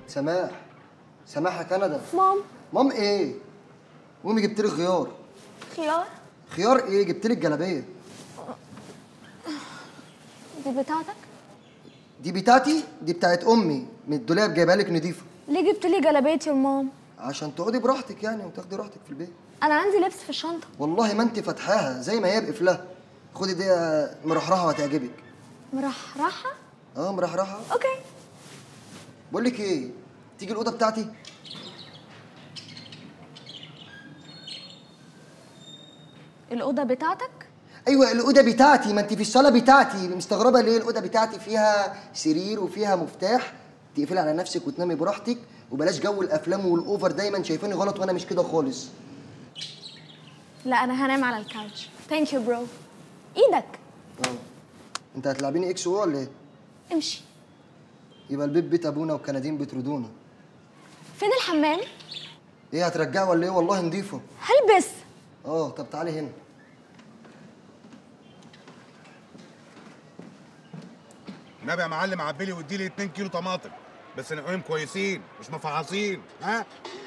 سماح سماح يا كندا مام مام ايه قومي جبت لي خيار خيار خيار ايه جبت لي الجلابيه دي بتاعتك دي بتاعتي دي بتاعت امي من الدولاب جايبها لك نضيفه ليه جبت لي جلابيتي يا مام عشان تقعدي براحتك يعني وتاخدي راحتك في البيت انا عندي لبس في الشنطه والله ما انت فاتحاها زي ما هي بقفلها خدي دي مرحرحه وهتعجبك مرحرحه اه مرحرحه اوكي بقول لك ايه تيجي الاوضه بتاعتي الاوضه بتاعتك ايوه الاوضه بتاعتي ما انت في الصاله بتاعتي مستغربه ليه الاوضه بتاعتي فيها سرير وفيها مفتاح تقفلي على نفسك وتنامي براحتك وبلاش جو الافلام والاوفر دايما شايفاني غلط وانا مش كده خالص لا انا هنام على الكاوتش ثانك يو برو ايدك اه انت هتلعبيني اكس او ولا ايه امشي يبقى البيت بيت ابونا والكندين بيطردونا فين الحمام ايه هترجعي ولا ايه والله نضيفه هلبس اه طب تعالي هنا النبي يا معلم عبيلي وادي لي 2 كيلو طماطم بس نقيم كويسين مش مفعصين ها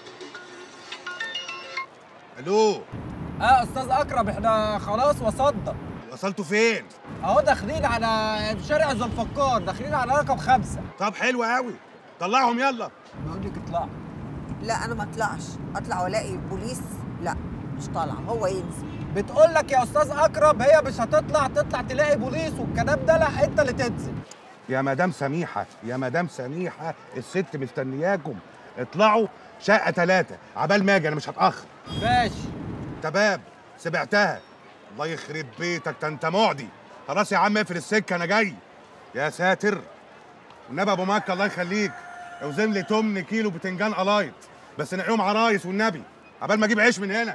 الو اه استاذ اكرم احنا خلاص وصلنا وصلتوا فين اهو داخلين على في شارع ذوالفقار داخلين على رقم خمسة طب حلو قوي طلعهم يلا بيقول لك اطلع لا انا ما اطلعش اطلع والاقي بوليس لا مش طالعه هو ينزل بتقول لك يا استاذ اكرم هي مش هتطلع تطلع تلاقي بوليس والكلام ده لا انت اللي تنزل يا مدام سميحه يا مدام سميحه الست مستنياكم اطلعوا شقه ثلاثة عبال ما اجي انا مش هتاخر ماشي تمام سمعتها الله يخرب بيتك ده انت معدي خلاص يا عم اقفل السكه انا جاي يا ساتر والنبي ابو مكه الله يخليك اوزن لي 8 كيلو بتنجان قلايط بس نقيهم عرايس والنبي عبال ما اجيب عيش من هنا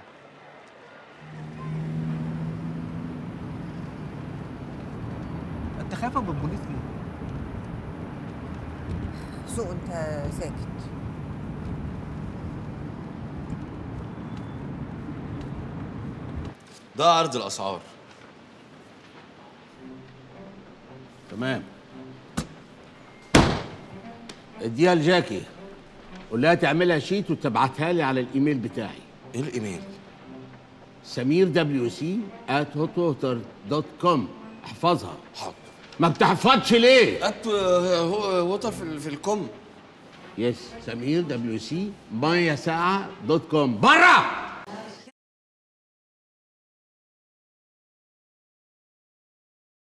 انت خايفه من البوليس ليه؟ سوق انت ساكت ده عرض الاسعار تمام اديها لجاكي قول لها تعملها شيت وتبعتها لي على الايميل بتاعي ايه الايميل سمير دبليو سي at hotwater دوت كوم احفظها حاضر ما بتحفظش ليه؟ ات هو ووتر في ال- في الكم يس سمير دبليو سي ميه ساعه دوت كوم بره